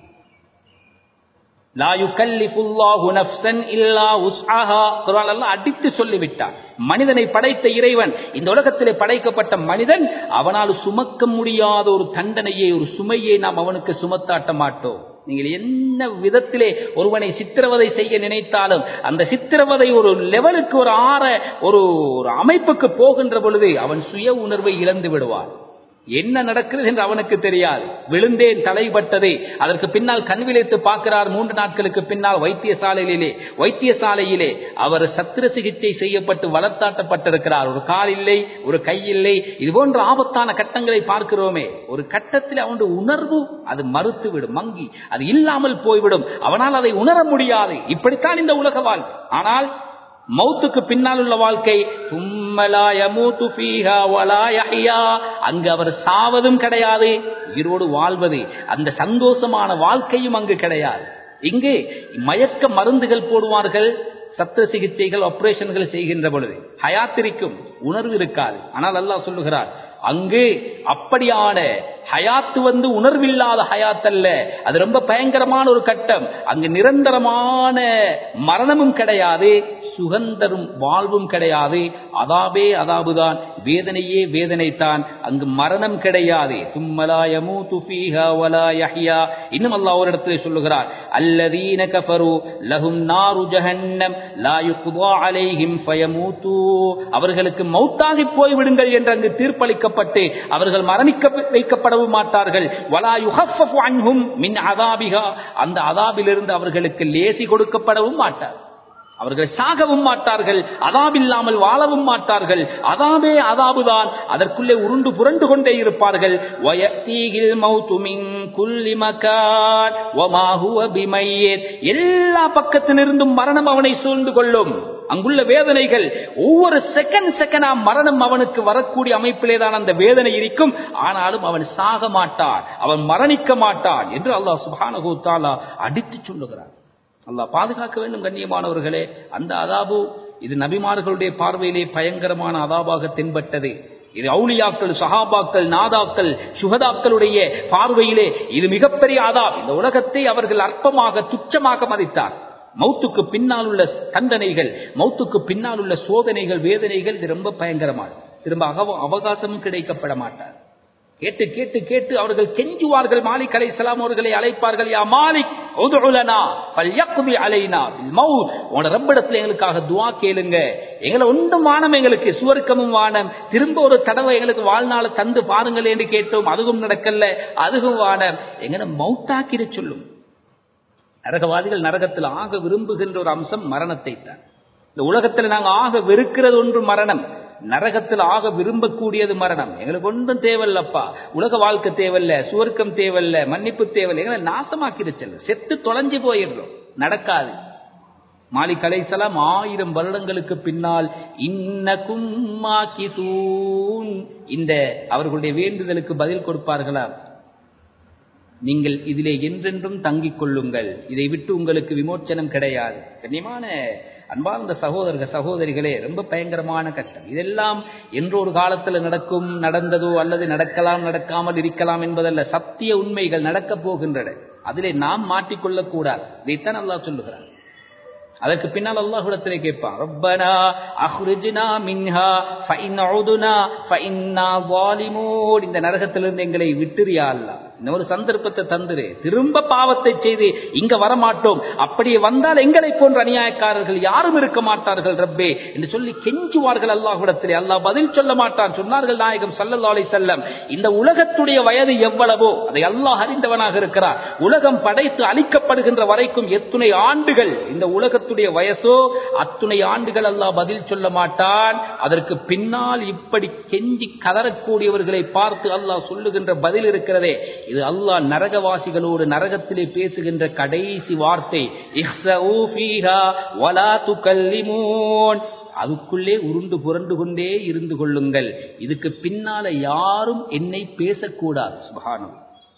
லா யுகல்லிஃபுல்லாஹு நஃப்ஸன் இல்லா உஸ்ஆஹா குர்ஆன் அல்லாஹ் அடித்து சொல்லிவிட்டார் மனிதனை படைத்த இறைவன் இந்த உலகத்திலே படைக்கப்பட்ட மனிதன் அவனால் சுமக்க முடியாத ஒரு தண்டனையை ஒரு சுமையை நாம் அவனுக்கு சுமத்தாட்ட மாட்டோம் நீங்கள் என்ன விதத்திலே ஒருவனை சித்திரவதை செய்ய நினைத்தாலும் அந்த சித்திரவதை ஒரு லெவலுக்கு ஒரு ஆற ஒரு ஒரு அமைப்புக்கு போகின்ற பொழுது அவன் சுய உணர்வை இழந்து விடுவான் என்ன நடக்கிறது என்று அவனுக்கு தெரியாது விழுந்தேன் தலைப்பட்டதே அதற்கு பின்னால் கண் விழித்து பார்க்கிறார் மூன்று நாட்களுக்கு பின்னால் வைத்தியசாலையிலே வைத்தியசாலையிலே அவர் சத்திர சிகிச்சை செய்யப்பட்டு வளர்த்தாட்டப்பட்டிருக்கிறார் ஒரு கால் இல்லை ஒரு கை இல்லை இது போன்ற ஆபத்தான கட்டங்களை பார்க்கிறோமே ஒரு கட்டத்தில் அவனுடைய உணர்வு அது மறுத்து விடும் மங்கி அது இல்லாமல் போய்விடும் அவனால் அதை உணர முடியாது இப்படித்தான் இந்த உலக வாழ்க்கை ஆனால் மௌத்துக்கு பின்னால் உள்ள வாழ்க்கை அங்கு அவர் சாவதும் கிடையாது உயிரோடு வாழ்வது அந்த சந்தோஷமான வாழ்க்கையும் அங்கு கிடையாது இங்கு மயக்க மருந்துகள் போடுவார்கள் சத்திர சிகிச்சைகள் ஆபரேஷன்கள் செய்கின்ற பொழுது ஹயாத்திரிக்கும் உணர்வு இருக்காது ஆனால் அல்லாஹ் சொல்லுகிறார் அங்கு அப்படியான ஹயாத்து வந்து உணர்வில்லாத ஹயாத் அல்ல அது ரொம்ப பயங்கரமான ஒரு கட்டம் அங்கு நிரந்தரமான மரணமும் கிடையாது சுகந்தரும் வாழ்வும் கிடையாது அதாபே அதாபுதான் வேதனையே வேதனைத்தான் அங்கு மரணம் கிடையாது சும்மலாயமூ துஃபீஹா வலா யஹ்யா இன்னும் அல்லாஹ் ஒரு இடத்துல சொல்லுகிறார் அல்லதீன கஃபரு லஹும் நாரு ஜஹன்னம் லா யுக்தா அலைஹிம் ஃபயமூது அவர்களுக்கு மௌத்தாகி போய் விடுங்கள் என்று அங்கு தீர்ப்பளிக்கப்பட்டு அவர்கள் மரணிக்க வைக்கப்படவும் மாட்டார்கள் வலா யுஹஃபஃபு அன்ஹும் மின் அதாபிஹா அந்த அதாபிலிருந்து அவர்களுக்கு லேசி கொடுக்கப்படவும் மாட்டார் அவர்கள் சாகவும் மாட்டார்கள் அதாபில்லாமல் வாழவும் மாட்டார்கள் அதாபே அதாபுதான் அதற்குள்ளே உருண்டு புரண்டு கொண்டே இருப்பார்கள் எல்லா பக்கத்திலிருந்தும் மரணம் அவனை சூழ்ந்து கொள்ளும் அங்குள்ள வேதனைகள் ஒவ்வொரு செகண்ட் செகண்டா மரணம் அவனுக்கு வரக்கூடிய அமைப்பிலே தான் அந்த வேதனை இருக்கும் ஆனாலும் அவன் சாக மாட்டான் அவன் மரணிக்க மாட்டான் என்று அல்லாஹ் சுபானகூ தாலா அடித்து சொல்லுகிறான் அல்லாஹ் பாதுகாக்க வேண்டும் கண்ணியமானவர்களே அந்த அதாபு இது நபிமார்களுடைய பார்வையிலே பயங்கரமான அதாபாக தென்பட்டது இது அவுளியாக்கள் சஹாபாக்கள் நாதாக்கள் சுகதாக்களுடைய பார்வையிலே இது மிகப்பெரிய அதாப் இந்த உலகத்தை அவர்கள் அற்பமாக துச்சமாக மதித்தார் மௌத்துக்கு பின்னால் உள்ள தண்டனைகள் மௌத்துக்கு பின்னால் உள்ள சோதனைகள் வேதனைகள் இது ரொம்ப பயங்கரமானது திரும்ப அவகாசமும் கிடைக்கப்பட மாட்டார் கேட்டு கேட்டு கேட்டு அவர்கள் கெஞ்சுவார்கள் மாலிக் அலை சலாம் அவர்களை அழைப்பார்கள் யா மாலிக் உதுலனா பல்யக்குதி அலைனா மவுத் உன ரப்பிடத்துல எங்களுக்காக துவா கேளுங்க எங்களை ஒன்றும் வானம் எங்களுக்கு சுவர்க்கமும் வானம் திரும்ப ஒரு தடவை எங்களுக்கு வாழ்நாள தந்து பாருங்கள் என்று கேட்டோம் அதுவும் நடக்கல அதுவும் வானம் எங்களை மௌத்தாக்கிட சொல்லும் நரகவாதிகள் நரகத்தில் ஆக விரும்புகின்ற ஒரு அம்சம் மரணத்தை தான் இந்த உலகத்தில் நாங்கள் ஆக வெறுக்கிறது ஒன்று மரணம் நரகத்தில் ஆக விரும்பக்கூடியது மரணம் எங்களுக்கு ஒன்றும் தேவையில்லப்பா உலக வாழ்க்கை தேவையில்ல சுவர்க்கம் தேவையில்ல மன்னிப்பு தேவையில்லை எங்களை நாசமாக்கிட செல்லும் செத்து தொலைஞ்சு போயிடுறோம் நடக்காது மாலிக் அலைசலாம் ஆயிரம் வருடங்களுக்கு பின்னால் இன்னக்கும் இந்த அவர்களுடைய வேண்டுதலுக்கு பதில் கொடுப்பார்களா நீங்கள் இதிலே என்றென்றும் தங்கிக் கொள்ளுங்கள் இதை விட்டு உங்களுக்கு விமோச்சனம் கிடையாது கண்ணியமான அன்பார்ந்த சகோதரர்கள் சகோதரிகளே ரொம்ப பயங்கரமான கட்டம் இதெல்லாம் என்று ஒரு காலத்தில் நடக்கும் நடந்ததோ அல்லது நடக்கலாம் நடக்காமல் இருக்கலாம் என்பதல்ல சத்திய உண்மைகள் நடக்கப் போகின்றன அதிலே நாம் மாட்டிக்கொள்ளக் கூடாது இதைத்தான் அல்லாஹ் சொல்லுகிறார் அதற்கு பின்னால் அல்லாஹ்விடத்திலே கேட்பான் ரப்பனா அஹ்ரிஜ்னா மின்ஹா ஃபஇன் உதுனா ஃபஇன்னா ஸாலிமூன் இந்த நரகத்திலிருந்து எங்களை விட்டுறியா அல்லாஹ் இன்னொரு சந்தர்ப்பத்தை தந்துரு திரும்ப பாவத்தை செய்து இங்க வரமாட்டோம் அப்படியே வந்தால் எங்களை போன்ற அநியாயக்காரர்கள் யாரும் இருக்க மாட்டார்கள் ரப்பே என்று சொல்லி கெஞ்சுவார்கள் அல்லாஹ்விடத்திலே அல்லாஹ் பதில் சொல்ல மாட்டான் சொன்னார்கள் நாயகம் ஸல்லல்லாஹு அலைஹி வஸல்லம் இந்த உலகத்துடைய வயது எவ்வளவோ அதை அல்லாஹ் அறிந்தவனாக இருக்கிறார் உலகம் படைத்து அழிக்கப்படுகின்ற வரைக்கும் எத்துணை ஆண்டுகள் இந்த உலகத்துடைய வயசோ அத்துணை ஆண்டுகள் அல்லாஹ் பதில் சொல்ல மாட்டான் அதற்கு பின்னால் இப்படி கெஞ்சி கதறக்கூடியவர்களை பார்த்து அல்லாஹ் சொல்லுகின்ற பதில் இருக்கிறதே இது அல்லாஹ் நரகவாசிகளோடு நரகத்திலே பேசுகின்ற கடைசி வார்த்தை இஹ்ஸஊ ஃபீஹா வலா துகல்லிமூன் அதுக்குள்ளே உருண்டு புரண்டு கொண்டே இருந்து கொள்ளுங்கள் இதுக்கு பின்னால யாரும் என்னை பேசக்கூடாது சுபஹானம்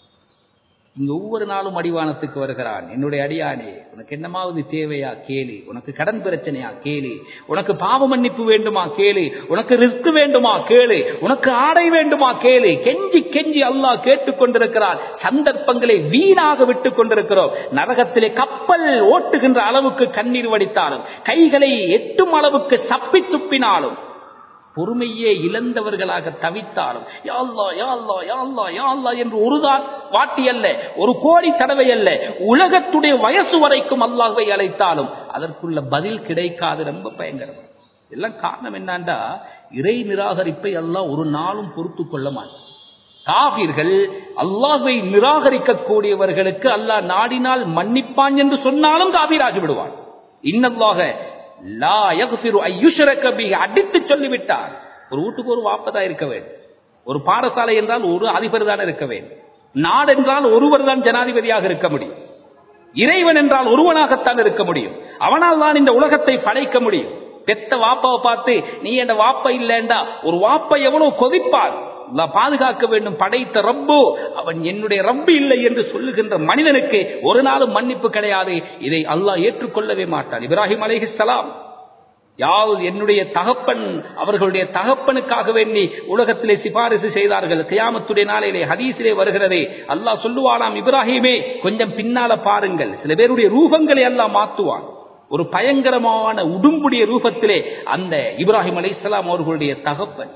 இங்க ஒவ்வொரு நாளும் அடிவானத்துக்கு வருகிறான் என்னுடைய அடியானே உனக்கு என்னமாவது தேவையா கேளு உனக்கு கடன் பிரச்சனையா கேளு உனக்கு பாவ மன்னிப்பு வேண்டுமா கேளு உனக்கு ரிஸ்க் வேண்டுமா கேளு உனக்கு ஆடை வேண்டுமா கேளு கெஞ்சி கெஞ்சி அல்லாஹ் கேட்டுக் கொண்டிருக்கிறான் சந்தர்ப்பங்களை வீணாக விட்டுக் கொண்டிருக்கிறோம் நரகத்திலே கப்பல் ஓட்டுகின்ற அளவுக்கு கண்ணீர் வடித்தாலும் கைகளை எட்டும் அளவுக்கு சப்பி துப்பினாலும் பொறுமையே இழந்தவர்களாக தவித்தாலும் யா அல்லாஹ், யா அல்லாஹ், யா அல்லாஹ், யா அல்லாஹ் என்று ஒரு தான் வாட்டி அல்ல ஒரு கோடி தடவை அல்ல உலகத்துடைய வயசு வரைக்கும் அல்லாஹ்வை அழைத்தாலும் அதற்குள்ள பதில் கிடைக்காது ரொம்ப பயங்கரம் எல்லாம் காரணம் என்னண்டா இறை நிராகரிப்பை அல்லாஹ் ஒரு நாளும் பொறுத்து கொள்ள மாட்டான் காபிர்கள் அல்லாஹ்வை நிராகரிக்கக்கூடியவர்களுக்கு அல்லாஹ் நாடினால் மன்னிப்பான் என்று சொன்னாலும் காபீராகி விடுவான் இன்னல்லாக லா யக்ஃபிரு ஐயுஷ்ரக பிஹி அடித்து சொல்லிவிட்டார் ஒரு வீட்டுக்கு ஒரு வாப்பதா இருக்க வேண்டும் ஒரு பாடசாலை என்றால் ஒரு அதிபர் தான் இருக்க வேண்டும் நாடு என்றால் ஒருவர் தான் ஜனாதிபதியாக இருக்க முடியும் இறைவன் என்றால் ஒருவனாகத்தான் இருக்க முடியும் அவனால் தான் இந்த உலகத்தை படைக்க முடியும் பெத்த வாப்பாவை பார்த்து நீ என் வாப்பா இல்லைண்டா ஒரு வாப்பா எவ்வளவு கொதிப்பார் அல்லாஹ் பாதுகாக்க வேண்டும் படைத்த ரப்போ அவன் என்னுடைய ரப்பு இல்லை என்று சொல்லுகின்ற மனிதனுக்கு ஒரு நாளும் மன்னிப்பு கிடையாது இதை அல்லாஹ் ஏற்றுக்கொள்ளவே மாட்டான் இப்ராஹிம் அலைஹிஸ்ஸலாம் யார் என்னுடைய தகப்பன் அவர்களுடைய தகப்பனுக்காக வேண்டி உலகத்திலே சிபாரிசு செய்தார்கள் கியாமத்துடைய நாளிலே ஹதீஸிலே வருகிறதே அல்லாஹ் சொல்லுவானாம் இப்ராஹிமே கொஞ்சம் பின்னால பாருங்கள் சில பேருடைய ரூபங்களை எல்லாம் மாத்துவான் ஒரு பயங்கரமான உடும்புடைய ரூபத்திலே அந்த இப்ராஹிம் அலைஹிஸ்ஸலாம் அவர்களுடைய தகப்பன்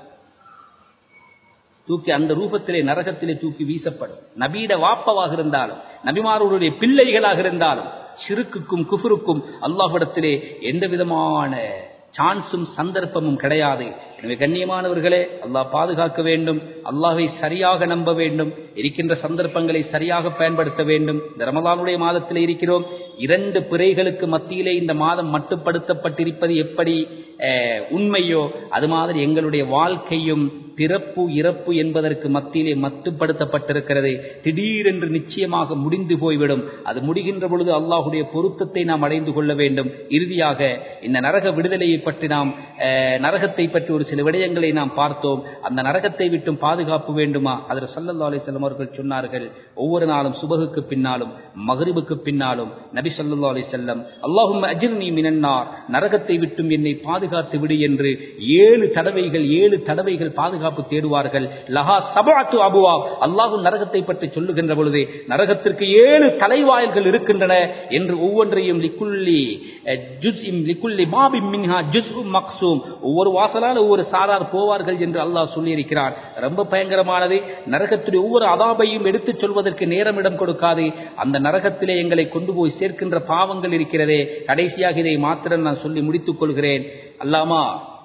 தூக்கி அந்த ரூபத்திலே நரகத்திலே தூக்கி வீசப்படும் நபீட வாப்பவாக இருந்தாலும் நபிமார்களுடைய பிள்ளைகளாக இருந்தாலும் சிறுக்குக்கும் குஃபுருக்கும் அல்லாஹ்விடத்திலே எந்த விதமான சான்ஸும் சந்தர்ப்பமும் கிடையாது எனவே கண்ணியமானவர்களே அல்லாஹ் பாதுகாக்க வேண்டும் அல்லாஹை சரியாக நம்ப வேண்டும் இருக்கின்ற சந்தர்ப்பங்களை சரியாக பயன்படுத்த வேண்டும் இந்த ரமலானுடைய மாதத்தில் இருக்கிறோம் இரண்டு பிறைகளுக்கு மத்தியிலே இந்த மாதம் மட்டுப்படுத்தப்பட்டிருப்பது எப்படி அஹ், உண்மையோ அது மாதிரி எங்களுடைய வாழ்க்கையும் பிறப்பு இறப்பு என்பதற்கு மத்தியிலே மட்டுப்படுத்தப்பட்டிருக்கிறது திடீரென்று நிச்சயமாக முடிந்து போய்விடும் அது முடிகின்ற பொழுது அல்லாஹுடைய பொருத்தத்தை நாம் அடைந்து கொள்ள வேண்டும் இறுதியாக இந்த நரக விடுதலையை பற்றி நாம் அஹ், நரகத்தை பற்றி ஒரு சில விடயங்களை நாம் பார்த்தோம் அந்த நரகத்தை விட்டும் பாதுகாப்பு வேண்டுமா அதில் சல்லல்லா அலிசல்லம் அவர்கள் சொன்னார்கள் ஒவ்வொரு நாளும் சுபகுக்கு பின்னாலும் மகரிபுக்கு பின்னாலும் நபி சல்லா அலி செல்லம் அல்லாஹும் அஜிர்னி மினன்னார் நரகத்தை விட்டும் என்னை பாதுகாத்து விடு என்று ஏழு தடவைகள் ஏழு தடவைகள் பாதுகாப்பு தேடுவார்கள் லஹா சபாத்து அபுவா அல்லாஹு நரகத்தை பற்றி சொல்லுகின்ற பொழுது நரகத்திற்கு ஏழு தலைவாயில்கள் இருக்கின்றன என்று ஒவ்வொன்றையும் லிக்குல்லி அஹ், ஜுஸ்இம் லிக்குல்லி பாபிம் மின்ஹா ஜுஸ்உம் மக்சூம் ஒவ்வொரு வாசலால் ஒவ்வொரு சாரார் போவார்கள் என்று அல்லாஹ் சொல்லியிருக்கிறான் ரொம்ப பயங்கரமானது நரகத்துடைய ஒவ்வொரு அதாபையும் எடுத்துச் சொல்வதற்கு நேரம் இடம் கொடுக்காது அந்த நரகத்திலே எங்களை கொண்டு போய் சேர்க்கின்ற பாவங்கள் இருக்கிறதே கடைசியாக இதை மாத்திரம் நான் சொல்லி முடித்துக் கொள்கிறேன் அல்லாமா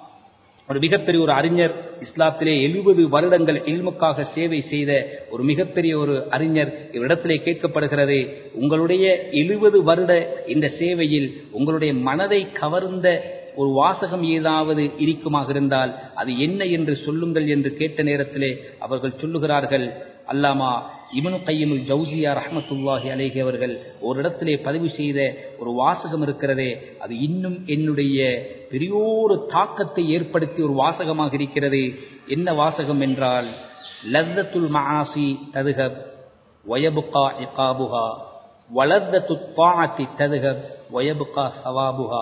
ஒரு மிகப்பெரிய ஒரு அறிஞர் இஸ்லாத்திலே எழுபது வருடங்கள் இல்முக்காக சேவை செய்த ஒரு மிகப்பெரிய ஒரு அறிஞர் இவ்விடத்திலே கேட்கப்படுகிறது உங்களுடைய எழுபது வருட இந்த சேவையில் உங்களுடைய மனதை கவர்ந்த ஒரு வாசகம் ஏதாவது இருக்குமாக இருந்தால் அது என்ன என்று சொல்லுங்கள் என்று கேட்ட நேரத்திலே அவர்கள் சொல்லுகிறார்கள் அல்லாமா இப்னு கையமுல் ஜவுசியா ரஹமத்துல்லாஹி அலேஹி அவர்கள் ஒரு இடத்திலே பதிவு செய்த ஒரு வாசகம் இருக்கிறதே அது இன்னும் என்னுடைய பெரியோரு தாக்கத்தை ஏற்படுத்திய ஒரு வாசகமாக இருக்கிறது என்ன வாசகம் என்றால் லத்தத்துல் மஆசி ததுகப் வயபுகா இகாபுஹா வலத்தத்து தாஅத்தி ததுகப் வயபுகா சவாபுஹா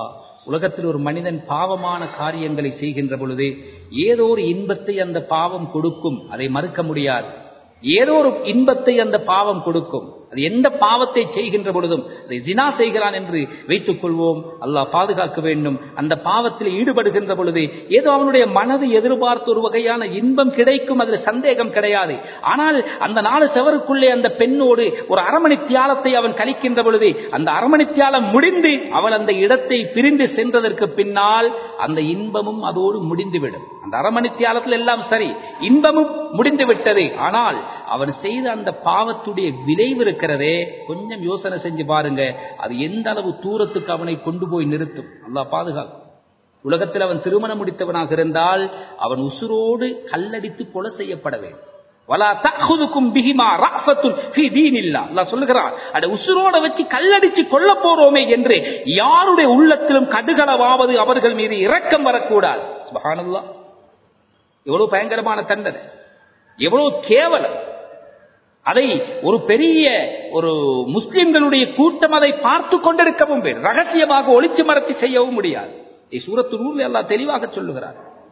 உலகத்தில் ஒரு மனிதன் பாவமான காரியங்களை செய்கின்ற பொழுது ஏதோ ஒரு இன்பத்தை அந்த பாவம் கொடுக்கும் அதை மறுக்க முடியாது ஏதோ ஒரு இன்பத்தை அந்த பாவம் கொடுக்கும் அது எந்த பாவத்தை செய்கின்ற பொழுதும் அதை ஜினா செய்கிறான் என்று வைத்துக் கொள்வோம் அல்லாஹ் பாதுகாக்க வேண்டும் அந்த பாவத்தில் ஈடுபடுகின்ற பொழுது ஏதோ அவனுடைய மனது எதிர்பார்த்த ஒரு வகையான இன்பம் கிடைக்கும் அதில் சந்தேகம் கிடையாது ஆனால் அந்த நாலு செவருக்குள்ளே அந்த பெண்ணோடு ஒரு அரமணி தியாலத்தை அவன் கழிக்கின்ற பொழுது அந்த அரமணி தியாலம் முடிந்து அவள் அந்த இடத்தை பிரிந்து சென்றதற்கு பின்னால் அந்த இன்பமும் அதோடு முடிந்துவிடும் அந்த அரமணி தியாலத்தில் எல்லாம் சரி இன்பமும் முடிந்து விட்டது ஆனால் அவன் செய்த அந்த பாவத்துடைய விளைவு இருக்கிறதே கொஞ்சம் யோசனை செஞ்சு பாருங்க அது எந்த அளவு தூரத்துக்கு அவனை கொண்டு போய் நிறுத்தும் அல்லாஹ் பாதுகாக்கும் உலகத்தில் அவன் திருமணம் முடித்தவனாக இருந்தால் அவன் உசுரோடு கல்லடித்து கொலை செய்யப்பட வேண்டும் வலா தகுதுக்கும் பிகிமா ராஃபத்துன் ஃபி தீனில்லா அல்லாஹ் சொல்லுகிறான் அட உசுரோட வச்சு கல்லடிச்சு கொல்ல போறோமே என்று யாருடைய உள்ளத்திலும் கடுகளவாவது அவர்கள் மீது இரக்கம் வரக்கூடாது சுபஹானல்லாஹ் எவ்வளவு பயங்கரமான தண்டனை எவ்வளவு கேவலம் அதை ஒரு பெரிய ஒரு முஸ்லிம்களுடைய கூட்டம் அதை பார்த்து கொண்டிருக்கவும் வேண்டும் ரகசியமாக ஒளிச்சு மரத்தி செய்யவும் முடியாது சூரத்து நூல் எல்லாம் தெளிவாக சொல்லுகிறார்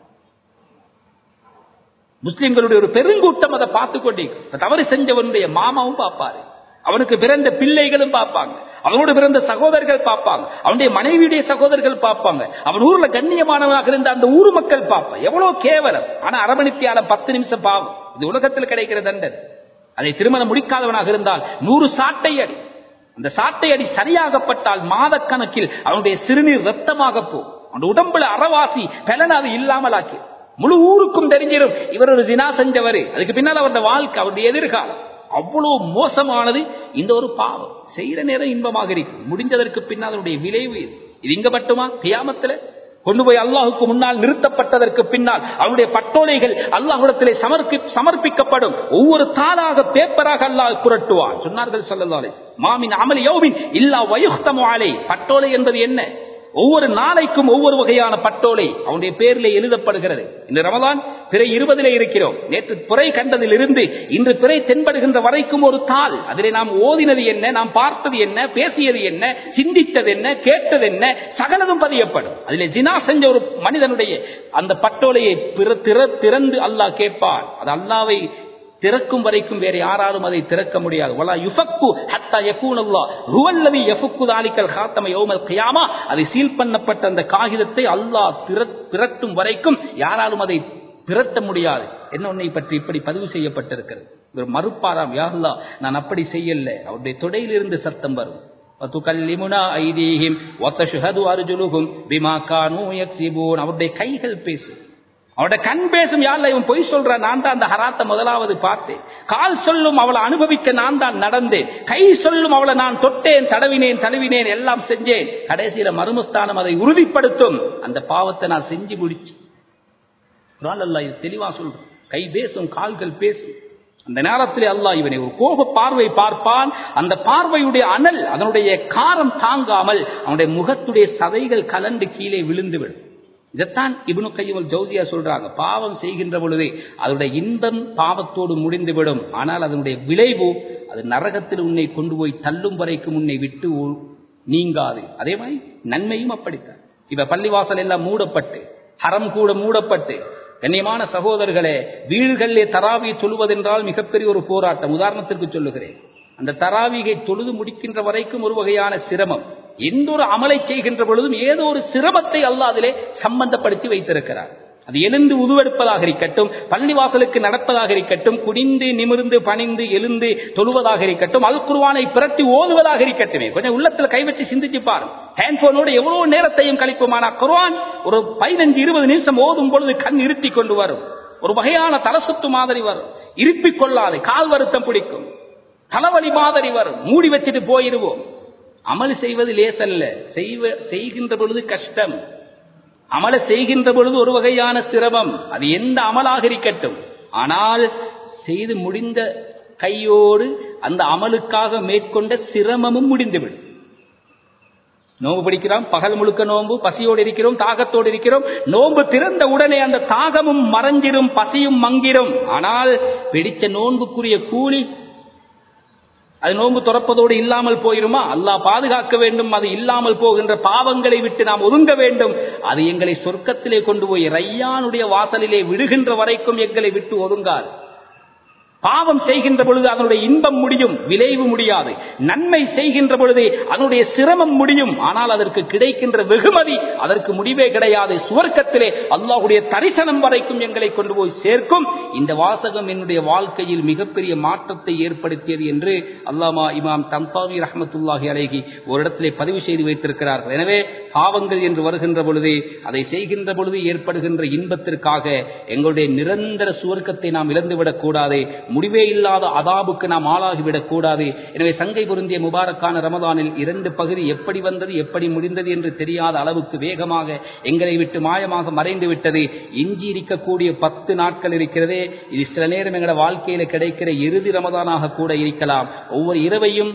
முஸ்லிம்களுடைய ஒரு பெருங்கூட்டம் அதை பார்த்து கொண்டே தவறு செஞ்சவனுடைய மாமாவும் பார்ப்பாரு அவனுக்கு பிறந்த பிள்ளைகளும் பார்ப்பாங்க அவனோடு பிறந்த சகோதரர்கள் பார்ப்பாங்க அவனுடைய மனைவியுடைய சகோதரர்கள் பார்ப்பாங்க அவன் ஊர்ல கண்ணியமானவனாக இருந்த அந்த ஊர் மக்கள் பார்ப்பான் எவ்வளவு கேவலம் ஆனா அரவணைத்தியால பத்து நிமிஷம் பாவம் இது உலகத்தில் கிடைக்கிற தண்டனை அதை திருமணம் முடிக்காதவனாக இருந்தால் நூறு சாட்டை அடி அந்த சாட்டை அடி சரியாகப்பட்டால் மாதக்கணக்கில் அவனுடைய சிறுநீர் ரத்தமாக போ அவனுடைய உடம்புல அறவாசி பலன் அது இல்லாமல் ஆக்கி முழு ஊருக்கும் தெரிஞ்சிடும் இவர் ஒரு தினா செஞ்சவர் அதுக்கு பின்னால் அவருடைய வாழ்க்கை அவருடைய எதிர்காலம் அவ்வளவு மோசமானது இந்த ஒரு பாவம் செய்யற நேரம் இன்பமாக இருக்கும் முடிஞ்சதற்கு பின்னால் அதனுடைய விளைவு இது இது இங்க மட்டுமா கியாமத்துல கொண்டு போய் அல்லாஹுக்கு முன்னால் நிறுத்தப்பட்டதற்கு பின்னால் அவனுடைய பட்டோலைகள் அல்லாஹுடத்திலே சமர்ப்பி சமர்ப்பிக்கப்படும் ஒவ்வொரு தாளாக பேப்பராக அல்லாஹ் புரட்டுவான் சொன்னார்கள் சொல்லலாலே மாமின் அமலி யோவின் இல்லா வயுக்தமாலை பட்டோலை என்பது என்ன ஒவ்வொரு நாளைக்கும் ஒவ்வொரு வகையான பட்டோலை அவனுடைய பேரிலே எழுதப்படுகிறது இந்த ரமலான் பிறை இருபதிலே இருக்கிறோம் நேற்று பிறை கண்டதில் இருந்து இன்று பிறை தென்படுகின்ற வரைக்கும் ஒரு தாள் அதிலே நாம் ஓதினது என்ன நாம் பார்த்தது என்ன பேசியது என்ன சிந்தித்தது என்ன கேட்டது என்ன சகலதும் பதியப்படும் அதிலே ஜினா செஞ்ச ஒரு மனிதனுடைய அந்த பட்டோலையை திறந்து அல்லாஹ் கேட்பான் அது அல்லாவை திறக்கும் வரைக்கும் வேற யாராலும் அதை திறக்க முடியாது வலா யுஃபக்கு ஹத்தா யகூனல்லா ஹுவல்லதி யஃபக்கு தாலிக்கல் காத்தம யௌமல் கியாமா அது சீல் பண்ணப்பட்ட அந்த காகிதத்தை அல்லாஹ் திரட்டும் வரைக்கும் யாராலும் அதை திரட்ட முடியாது என்ன உன்னை பற்றி இப்படி பதிவு செய்யப்பட்டிருக்கிறது ஒரு மறுப்பாராம் யாருலா நான் அப்படி செய்யல அவருடைய தொடையிலிருந்து சத்தம் வரும் அவருடைய கைகள் பேசும் அவருடைய கண் பேசும் யாரில் இவன் பொய் சொல்ற நான் தான் அந்த ஹராத்தை முதலாவது பார்த்தேன் கால் சொல்லும் அவளை அனுபவிக்க நான் தான் நடந்தேன் கை சொல்லும் அவளை நான் தொட்டேன் தடவினேன் தழுவினேன் எல்லாம் செஞ்சேன் கடைசியில மருமஸ்தானம் அதை உறுதிப்படுத்தும் அந்த பாவத்தை நான் செஞ்சு முடிச்சு அல்ல இது தெளிவா சொல்றேன் கை பேசும் கால்கள் பேசும் அந்த நேரத்தில் அல்லாஹ் இவனை ஒரு கோப பார்வை பார்ப்பான் அந்த பார்வையுடைய அனல் அதனுடைய காரம் தாங்காமல் அவனுடைய முகத்துடைய சதைகள் கலண்டு கீழே விழுந்துவிடும் இதைத்தான் இபுனு கையுமல் ஜவுதியா சொல்றாங்க பாவம் செய்கின்ற பொழுதே அதனுடைய இன்பம் பாவத்தோடு முடிந்துவிடும் ஆனால் அதனுடைய விளைவு அது நரகத்தில் உன்னை கொண்டு போய் தள்ளும் வரைக்கும் உன்னை விட்டு நீங்காது அதே மாதிரி நன்மையும் அப்படித்தான் இப்ப பள்ளிவாசல் எல்லாம் மூடப்பட்டு ஹரம் கூட மூடப்பட்டு கண்ணியமான சகோதரர்களே வீடுகளிலே தராவி தொழுவதென்றால் மிகப்பெரிய ஒரு போராட்டம் உதாரணத்திற்கு சொல்லுகிறேன் அந்த தராவிகை தொழுது முடிக்கின்ற வரைக்கும் ஒரு வகையான சிரமம் எந்த ஒரு அமலை செய்கின்ற பொழுதும் ஏதோ ஒரு சிரமத்தை அல்ல அதிலே சம்பந்தப்படுத்தி வைத்திருக்கிறார் அது எழுந்து உருவெடுப்பதாக இருக்கட்டும் பள்ளிவாசலுக்கு நடப்பதாக இருக்கட்டும் குடிந்து நிமிர்ந்து பணிந்து எழுந்து தொழுவதாக இருக்கட்டும் அல் குருவானை பிரட்டி ஓதுவதாக இருக்கட்டுமே கொஞ்சம் உள்ளத்துல கை வச்சு சிந்திச்சு பாருங்க ஹேண்ட்போனோட எவ்வளவு நேரத்தையும் கழிப்போமானா குர்வான் ஒரு பதினஞ்சு இருபது நிமிஷம் ஓதும் பொழுது கண் இருட்டி கொண்டு வரும் ஒரு வகையான தலசுத்து மாதிரி வரும் இருப்பிக் கொள்ளாது கால் வருத்தம் பிடிக்கும் தலைவலி மாதிரி வரும் மூடி வச்சுட்டு போயிடுவோம் அமல் செய்வது லேசல்ல செய்வ செய்கின்ற பொழுது கஷ்டம் அமல செய்கின்ற பொழுது ஒரு வகையான சிரமம் அது எந்த அமலாக இருக்கட்டும் ஆனால் செய்து முடிந்த கையோடு அந்த அமலுக்காக மேற்கொண்ட சிரமமும் முடிந்துவிடும் நோம்பு பிடிக்கிறோம் பகல் முழுக்க நோம்பு பசியோடு இருக்கிறோம் தாகத்தோடு இருக்கிறோம் நோம்பு திறந்த உடனே அந்த தாகமும் மறைஞ்சிடும் பசியும் மங்கிடும் ஆனால் பிடிச்ச நோன்புக்குரிய கூலி அது நோன்பு துறப்பதோடு இல்லாமல் போயிருமா அல்லாஹ் பாதுகாக்க வேண்டும் அது இல்லாமல் போகின்ற பாவங்களை விட்டு நாம் ஒதுங்க வேண்டும் அது எங்களை சொர்க்கத்திலே கொண்டு போய் ரையானுடைய வாசலிலே விடுகின்ற வரைக்கும் எங்களை விட்டு ஒதுங்காது பாவம் செய்கின்ற பொழுது அதனுடைய இன்பம் முடியும் விளைவு முடியாது நன்மை செய்கின்ற பொழுது அதனுடைய சிரமம் முடியும் ஆனால் அதற்கு கிடைக்கின்ற வெகுமதி அதற்கு முடிவே கிடையாது சுவர்க்கத்திலே அல்லாஹுடைய தரிசனம் வரைக்கும் எங்களை கொண்டு போய் சேர்க்கும் இந்த வாசகம் என்னுடைய வாழ்க்கையில் மிகப்பெரிய மாற்றத்தை ஏற்படுத்தியது என்று அல்லாமா இமாம் தம்பாவி ரஹமத்துல்லாஹி அலைகி ஒரு இடத்திலே பதிவு செய்து வைத்திருக்கிறார்கள் எனவே பாவங்கள் என்று வருகின்ற பொழுது அதை செய்கின்ற பொழுது ஏற்படுகின்ற இன்பத்திற்காக எங்களுடைய நிரந்தர சுவர்க்கத்தை நாம் இழந்துவிடக் கூடாது முடிவே இல்லாத அதாபுக்கு நாம் ஆளாகிவிடக் கூடாது எனவே சங்கை பொருந்திய முபாரக்கான ரமதானில் இரண்டு பகுதி எப்படி வந்தது எப்படி முடிந்தது என்று தெரியாத அளவுக்கு வேகமாக எங்களை விட்டு மாயமாக மறைந்து விட்டது இஞ்சி இருக்கக்கூடிய பத்து நாட்கள் இருக்கிறதே இது சில நேரம் எங்களோட வாழ்க்கையில கிடைக்கிற இறுதி ரமதானாக கூட இருக்கலாம் ஒவ்வொரு இரவையும்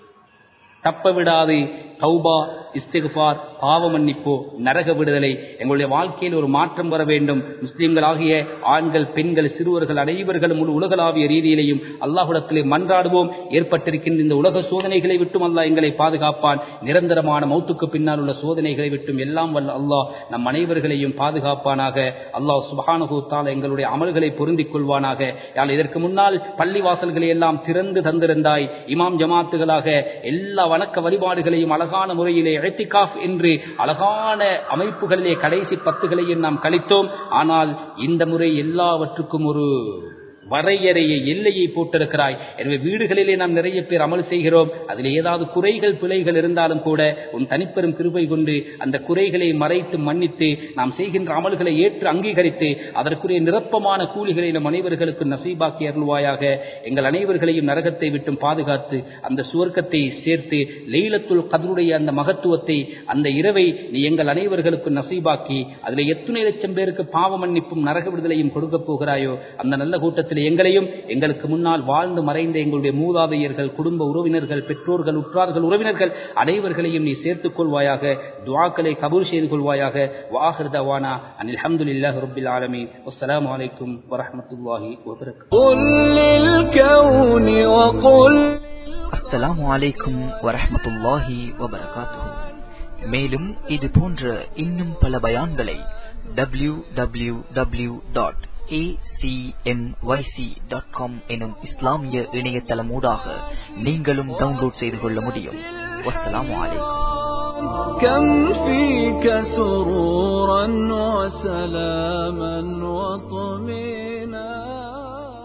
தப்ப விடாது தௌபா இஸ்திகுபார் பாவ மன்னிப்போ நரக விடுதலை எங்களுடைய வாழ்க்கையில் ஒரு மாற்றம் வர வேண்டும் முஸ்லிம்களாகிய ஆண்கள் பெண்கள் சிறுவர்கள் அனைவர்களும் முழு உலகளாவிய ரீதியிலையும் அல்லாஹுடத்திலே மன்றாடுவோம் ஏற்பட்டிருக்கின்ற இந்த உலக சோதனைகளை விட்டும் அல்லாஹ் எங்களை பாதுகாப்பான் நிரந்தரமான மௌத்துக்கு பின்னால் உள்ள சோதனைகளை விட்டும் எல்லாம் வல்ல அல்லாஹ் நம் அனைவர்களையும் பாதுகாப்பானாக அல்லாஹ் சுபானுகூத்தால் எங்களுடைய அமல்களை பொருந்திக் கொள்வானாக யாழ் இதற்கு முன்னால் பள்ளி வாசல்களை எல்லாம் திறந்து தந்திருந்தாய் இமாம் ஜமாத்துகளாக எல்லா வணக்க வழிபாடுகளையும் அழகான முறையிலே இழத்திகாஃப் என்று அழகான அமைப்புகளிலே கடைசி பத்துகளையும் நாம் கழித்தோம் ஆனால் இந்த முறை எல்லாவற்றுக்கும் ஒரு வரையறையை எல்லையை போட்டிருக்கிறாய் எனவே வீடுகளிலே நாம் நிறைய பேர் அமல் செய்கிறோம் அதில் ஏதாவது குறைகள் பிழைகள் இருந்தாலும் கூட உன் தனிப்பெரும் கிருபை கொண்டு அந்த குறைகளை மறைத்து மன்னித்து நாம் செய்கின்ற அமல்களை ஏற்று அங்கீகரித்து அதற்குரிய நிரப்பமான கூலிகளை நம் அனைவர்களுக்கு நசீபாக்கி அருள்வாயாக எங்கள் அனைவர்களையும் நரகத்தை விட்டும் பாதுகாத்து அந்த சுவர்க்கத்தை சேர்த்து லெய்லத்துல் கதருடைய அந்த மகத்துவத்தை அந்த இரவை நீ எங்கள் அனைவர்களுக்கு நசீபாக்கி அதில் எத்தனை லட்சம் பேருக்கு பாவ மன்னிப்பும் நரக விடுதலையும் கொடுக்கப் போகிறாயோ அந்த நல்ல கூட்டத்தில் எங்களையும் எங்களுக்கு முன்னால் வாழ்ந்து மறைந்த எங்களுடைய மூதாதையர்கள் குடும்ப உறவினர்கள் பெற்றோர்கள் உற்றார்கள் உறவினர்கள் அனைவர்களையும் நீ சேர்த்துக் கொள்வாயாக துவாக்களை கபூர் செய்து கொள்வாயாக வாஹர் தவானா அனில் அஹமதுல்லாஹ் ரபில் ஆலமீன் அஸ்ஸலாமு அலைக்கும் வரஹ்மத்துல்லாஹி வபரகாத்துஹு قل للكون وقل அஸ்ஸலாமு அலைக்கும் வரஹ்மத்துல்லாஹி வபரகாத்துஹு மேலும் இது போன்ற இன்னும் பல பயான்களை டபிள்யூ டபிள்யூ டபிள்யூ டாட் எனும் இஸ்லாமிய இணையதளமூடாக நீங்களும் டவுன்லோட் செய்து கொள்ள முடியும் வஸ்ஸலாமு அலைக்கும் كم فيك سرورا وسلاما وطمئنا